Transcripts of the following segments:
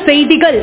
செய்திகள்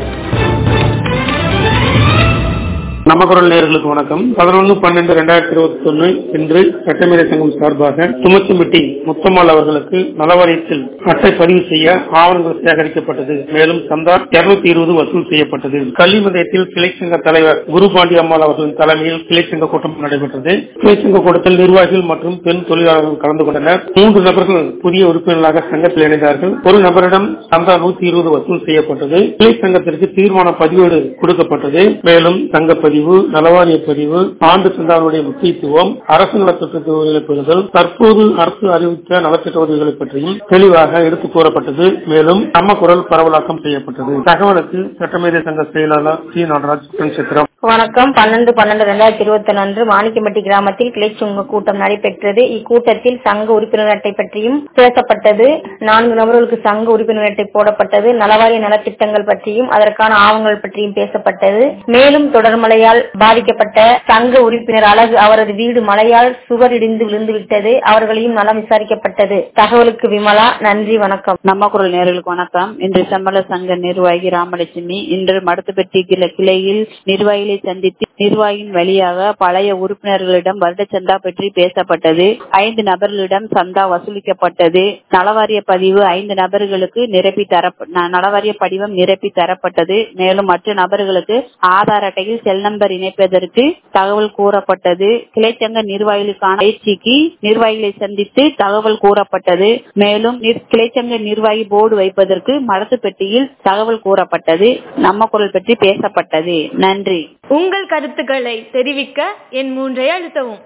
நம்ம குரல் நேயர்களுக்கு வணக்கம் பதினொன்று பன்னெண்டு ரெண்டாயிரத்தி இருபத்தி ஒன்னு இன்று சட்டமேதை சங்கம் சார்பாக துமச்சிமிட்டி முத்தம்மாள் அவர்களுக்கு நலவாரியத்தில் அட்டை பதிவு செய்ய ஆவணங்கள் சேகரிக்கப்பட்டது மேலும் சந்தா இருநூத்தி இருபது வசூல் செய்யப்பட்டது கல்வி நிலையத்தில் கிளை சங்க தலைவர் குருபாண்டி அம்மாள் அவர்களின் தலைமையில் கிளை சங்க கூட்டம் நடைபெற்றது கிளை சங்க கூட்டத்தில் நிர்வாகிகள் மற்றும் பெண் தொழிலாளர்கள் கலந்து கொண்டனர் மூன்று நபர்கள் புதிய உறுப்பினர்களாக சங்கத்தில் இணைந்தார்கள் ஒரு நபரிடம் சந்தா நூத்தி இருபது வசூல் செய்யப்பட்டது கிளை சங்கத்திற்கு தீர்மான பதிவேடு கொடுக்கப்பட்டது மேலும் சங்க பதிவு நலவாரிய பதிவு ஆண்டு சந்தாவுடைய முக்கியத்துவம் அரசு நலத்திட்ட உதவிகளை பெறுதல் தற்போது அரசு அறிவித்த நலத்திட்ட உதவிகளை பற்றியும் தெளிவாக எடுத்து கூறப்பட்டது மேலும் நம்ம குரல் பரவலாக்கம் செய்யப்பட்டது தகவலுக்கு சட்டமேதை சங்க செயலாளர் சி நடராஜ் சித்திரம் வணக்கம் பன்னெண்டு பன்னெண்டு ரெண்டாயிரத்தி இருபத்தி ஒன்று அன்று மாணிக்கம்பட்டி கிராமத்தில் கிளைச்சுங்க கூட்டம் நடைபெற்றது இக்கூட்டத்தில் சங்க உறுப்பினர் அட்டை பற்றியும் பேசப்பட்டது நான்கு நபர்களுக்கு சங்க உறுப்பினர் அட்டை போடப்பட்டது நலவாரிய நலத்திட்டங்கள் பற்றியும் அதற்கான ஆவணங்கள் பற்றியும் பேசப்பட்டது மேலும் தொடர் மழையால் பாதிக்கப்பட்ட சங்க உறுப்பினர் அழகு அவரது வீடு மழையால் சுவர் இடிந்து விழுந்து விட்டது அவர்களையும் நலம் விசாரிக்கப்பட்டது தகவலுக்கு விமலா நன்றி வணக்கம் நம்ம குரல் நேர்களுக்கு வணக்கம் இன்று சம்பள சங்க நிர்வாகி ராமலட்சுமி இன்று மடத்துப்பட்டி கிளை- கிளையில் நிர்வாகிகளை சந்தித்து நிர்வாகியின் வழியாக பழைய உறுப்பினர்களிடம் வருட சந்தா பற்றி பேசப்பட்டது ஐந்து நபர்களிடம் சந்தா வசூலிக்கப்பட்டது நலவாரிய பதிவு ஐந்து நபர்களுக்கு நிரப்பி தர நலவாரிய படிவம் நிரப்பி தரப்பட்டது மேலும் மற்ற நபர்களுக்கு ஆதார் அட்டையில் செல் நம்பர் இணைப்பதற்கு தகவல் கூறப்பட்டது கிளைச்சங்க நிர்வாகிகளுக்கான பயிற்சிக்கு நிர்வாகிகளை சந்தித்து தகவல் கூறப்பட்டது மேலும் நிர்- கிளைச்சங்க நிர்வாகி போர்டு வைப்பதற்கு மடத்து பெட்டியில் தகவல் கூறப்பட்டது நம்ம குரல் பற்றி பேசப்பட்டது நன்றி உங்கள் கருத்துக்களை தெரிவிக்க என் மூன்றை அழுத்தவும்